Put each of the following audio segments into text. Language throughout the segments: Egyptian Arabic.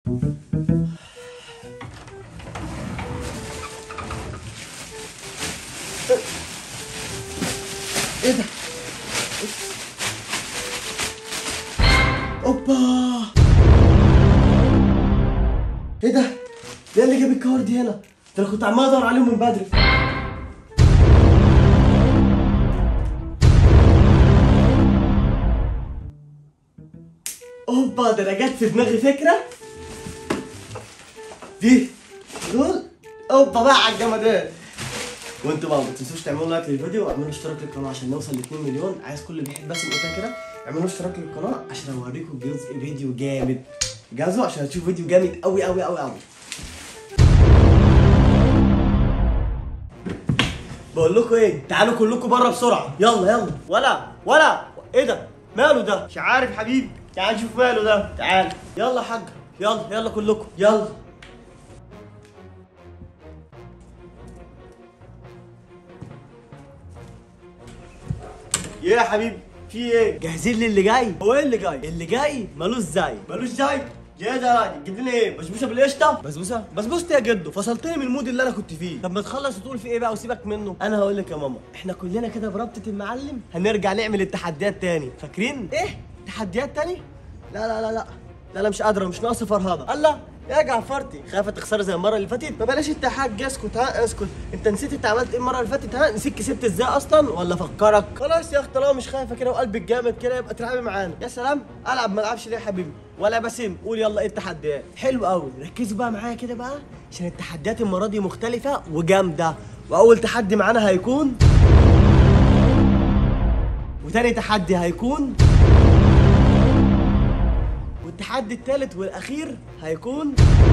ايه ده؟ اوبا ايه ده؟ ده اللي جاب الكور دي هنا؟ ده انا كنت عمال ادور عليهم من بدري اوبا ده انا جت في دماغي فكره دي دول اوبا بقى على الجمدان وانتوا بقى ما تنسوش تعملوا لايك للفيديو واعملوا اشتراك للقناه عشان نوصل ل 2 مليون عايز كل اللي بيحب باسم قلتها كده اعملوا اشتراك للقناه عشان اوريكم جزء فيديو جامد جاهزوا عشان تشوفوا فيديو جامد قوي قوي قوي قوي بقول لكم ايه تعالوا كلكم بره بسرعه يلا يلا ولا ولا ايه ده ماله ده مش عارف حبيبي تعال نشوف ماله ده تعال يلا يا حاج يلا يلا كلكم يلا ايه يا حبيبي في ايه جاهزين للي جاي هو ايه اللي جاي اللي جاي ملوش زي ملوش زي يا ده راجل تجيب لنا ايه بسبوسه بالقشطه بسبوسه بسبوسه يا جدو فصلتني من المود اللي انا كنت فيه طب ما تخلص وتقول في ايه بقى وسيبك منه انا هقول لك يا ماما احنا كلنا كده بربطه المعلم هنرجع نعمل التحديات تاني فاكرين ايه تحديات تاني لا لا لا لا لا لا مش قادره مش ناقصه فرهضه الله يا جعفرتي خايفه تخسري زي المره اللي فاتت ما بلاش انت يا حاج اسكت ها اسكت انت نسيت انت عملت ايه المره اللي فاتت ها نسيت كسبت ازاي اصلا ولا فكرك خلاص يا اخت طالما مش خايفه كده وقلبك جامد كده يبقى تلعبي معانا يا سلام العب ما العبش ليه يا حبيبي ولا بسيم قول يلا ايه التحديات حلو قوي ركزوا بقى معايا كده بقى عشان التحديات المره دي مختلفه وجامده واول تحدي معانا هيكون وتاني تحدي هيكون والتحدي الثالث والاخير هيكون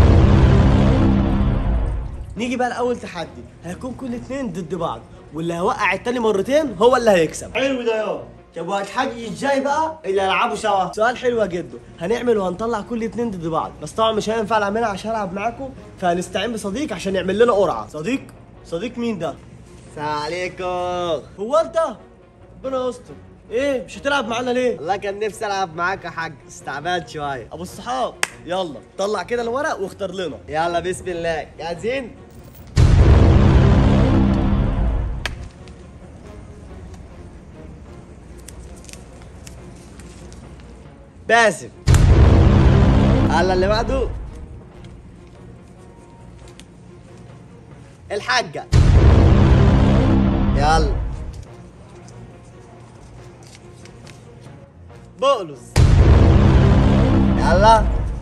نيجي بقى لاول تحدي هيكون كل اتنين ضد بعض واللي هيوقع التاني مرتين هو اللي هيكسب حلو ده يا طب والتحدي الجاي بقى اللي هنلعبه سوا سؤال حلو جدا هنعمل وهنطلع كل اتنين ضد بعض بس طبعا مش هينفع نعملها عشان العب معاكم فهنستعين بصديق عشان يعمل لنا قرعه صديق صديق مين ده السلام عليكم هو انت ربنا يستر ايه مش هتلعب معانا ليه والله كان نفسي العب معاك يا حاج استعبان شويه ابو الصحاب يلا طلع كده الورق واختار لنا يلا بسم الله جاهزين باسم يلا اللي بعده الحاجة يلا بقلص يلا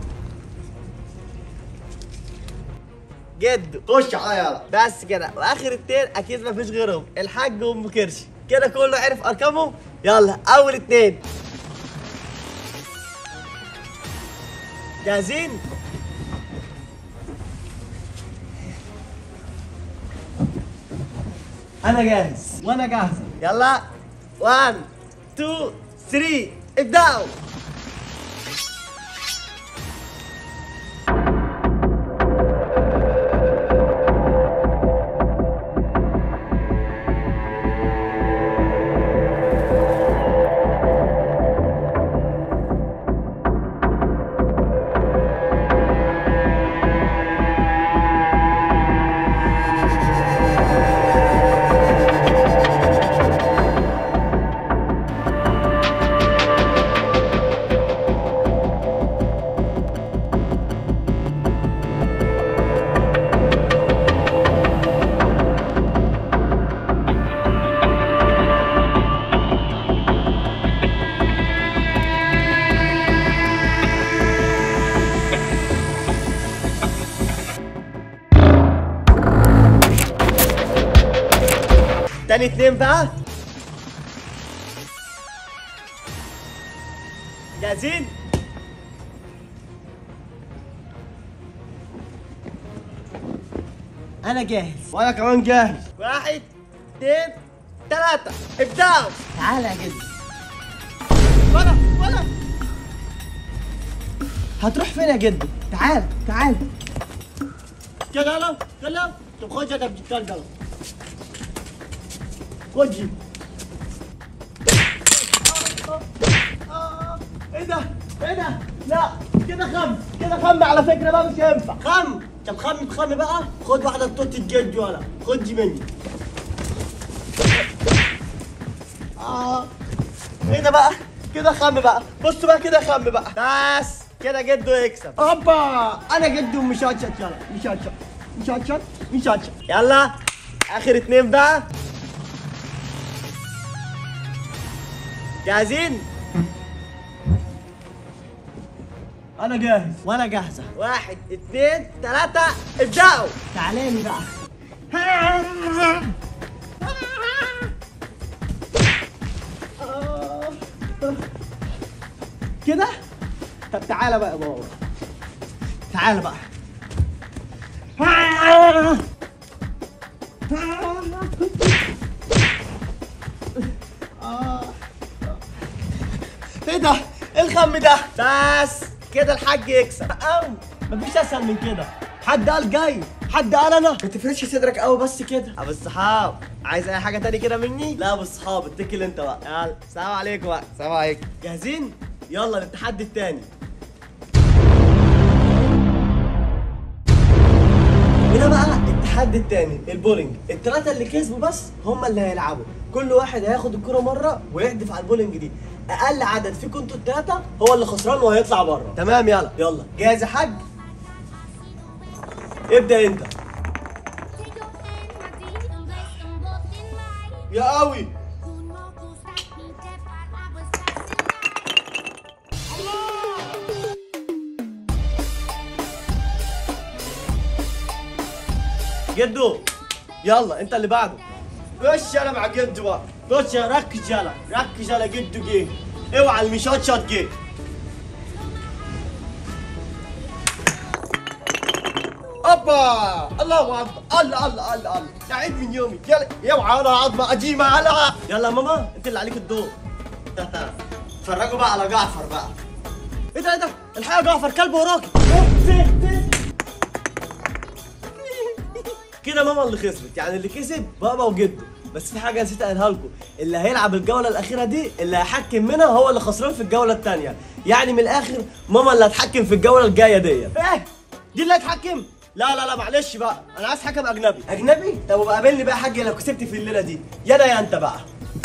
جد خش عليا يلا بس كده واخر اتنين اكيد مفيش غيرهم الحاج وام كرشي كده كله عرف ارقامهم يلا اول اتنين جاهزين انا جاهز وانا جاهزه يلا 1 2 3 ابدأوا تاني اتنين بقى جاهزين انا جاهز وانا كمان جاهز واحد اتنين تلاتة ابدأوا تعالى يا جدي ولا ولا هتروح فين يا جدي تعال تعال كده يلا يلا طب خد يا كابتن الكلب يلا خد جيب ايه ده ايه ده؟ لا كده خم كده خم على فكره بقى مش هينفع خم طب خم خم بقى خد واحده توت الجد ولا خد دي مني اه ايه ده بقى؟ كده خم بقى بصوا بقى كده خم بقى بس كده جده يكسب اوبا انا جد ومشاتشت يلا مشاتشت مشاتشت مشاتشت يلا اخر اتنين بقى جاهزين؟ انا جاهز وانا جاهزة واحد اتنين تلاتة ابدأوا تعالي بقى كده؟ طب تعالى بقى يا بابا تعالى بقى ايه ده؟ ايه الخم ده؟ بس كده الحاج يكسب او مفيش اسهل من كده حد قال جاي حد قال انا ما تفردش صدرك قوي بس كده ابو الصحاب عايز اي حاجه تاني كده مني لا بالصحاب اتكل انت بقى يلا سلام عليكم بقى سلام عليكم جاهزين يلا للتحدي التاني هنا بقى التحدي التاني البولينج الثلاثة اللي كسبوا بس هم اللي هيلعبوا كل واحد هياخد الكرة مرة ويحدف على البولينج دي أقل عدد فيكم انتوا التلاتة هو اللي خسران وهيطلع بره تمام يلا يلا جاهز يا حاج ابدأ انت يا قوي جدو يلا انت اللي بعده خش انا مع جدو بقى خش ركز يلا ركز على جدو جه اوعى المشات شات جه اوبا الله اكبر الله الله الله الله يا عيد من يومي يلا اوعى انا عظمه قديمه على يلا يا ماما انت اللي عليك الدور اتفرجوا بقى على جعفر بقى ايه ده ايه ده الحقيقه جعفر كلب وراكي كده ماما اللي خسرت يعني اللي كسب بابا وجده بس في حاجه نسيت اقولها لكم اللي هيلعب الجوله الاخيره دي اللي هيحكم منها هو اللي خسران في الجوله الثانيه يعني من الاخر ماما اللي هتحكم في الجوله الجايه دي ايه دي اللي هتحكم لا لا لا معلش بقى انا عايز حكم اجنبي اجنبي طب وبقى قابلني بقى يا حاج لو كسبت في الليله دي يا انا يا انت بقى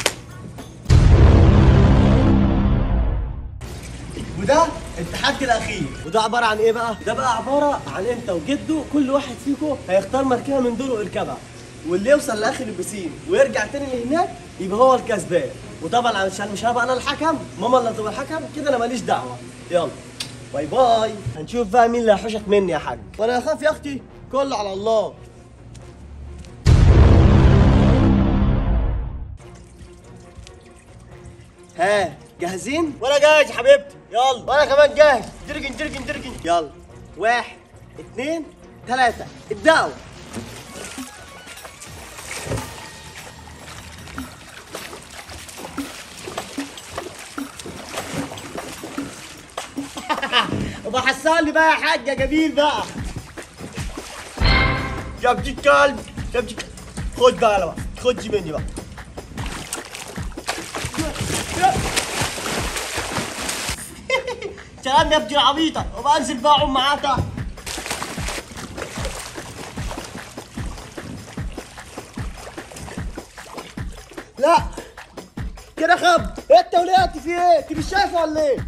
وده التحدي الاخير وده عباره عن ايه بقى ده بقى عباره عن انت وجده كل واحد فيكم هيختار مركبه من دول ويركبها واللي يوصل لاخر البسين ويرجع تاني لهناك يبقى هو الكسبان وطبعا عشان مش هبقى انا الحكم ماما اللي هتبقى الحكم كده انا ماليش دعوه يلا باي باي هنشوف بقى مين اللي هيحوشك مني يا حاج وانا اخاف يا اختي كله على الله ها جاهزين؟ وانا جاهز يا حبيبتي يلا وانا كمان جاهز درجن درجن درجن يلا واحد اتنين تلاتة ابدأوا وبحصل لي بقى يا حاج يا جميل بقى يا ابن الكلب يا ابن الكلب خد بقى بقى خد دي مني بقى سلام يا ابني العبيطة وبنزل بقى اقعد معاه تحت لا كده خب انت ولقيت في ايه؟ انت مش شايفه ولا ايه؟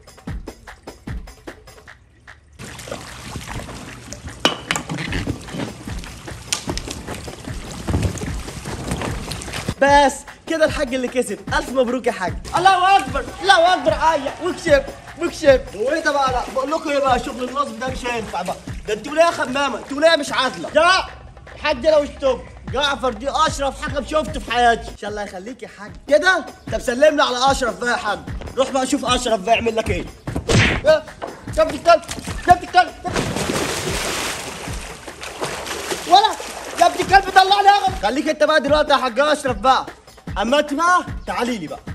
بس كده الحاج اللي كسب الف مبروك يا حاج الله اكبر الله اكبر عاية وكسب وكسب هو ايه ده بقى لا بقول لكم ايه بقى شغل النصب ده مش هينفع بقى ده انتوا ليه خمامه انتوا ليه مش عادله لا الحاج لو اشتم جعفر دي اشرف حكم شفته في حياتي ان شاء الله يخليك يا حاج كده طب سلم لي على اشرف بقى يا حاج روح بقى شوف اشرف بقى يعمل لك ايه يا كبد الكلب كبد الكلب ولا يا ابني الكلب طلع لي اغلى خليك انت بقى دلوقتي يا حاج اشرف بقى اما انت بقى تعالي لي بقى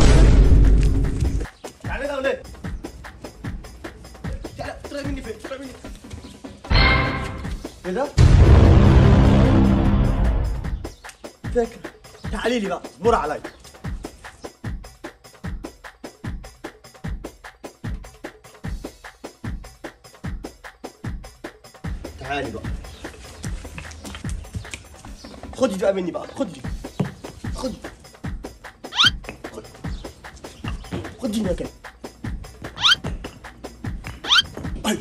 تعالي لي وليه تعالى طلع مني فين طلع مني ايه ده فكرة تعالي لي بقى مر عليا تعالي بقى خدي بقى مني بقى خدي خدي خدي خدي هنا كده أي.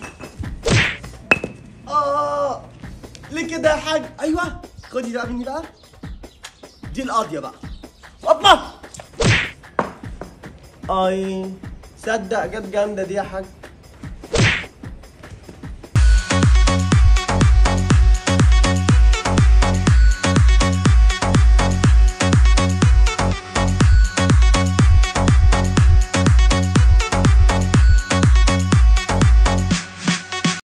اه ليه كده يا حاج ايوه خدي بقى مني بقى دي القاضية بقى هوبا اي صدق جت جامدة دي يا حاج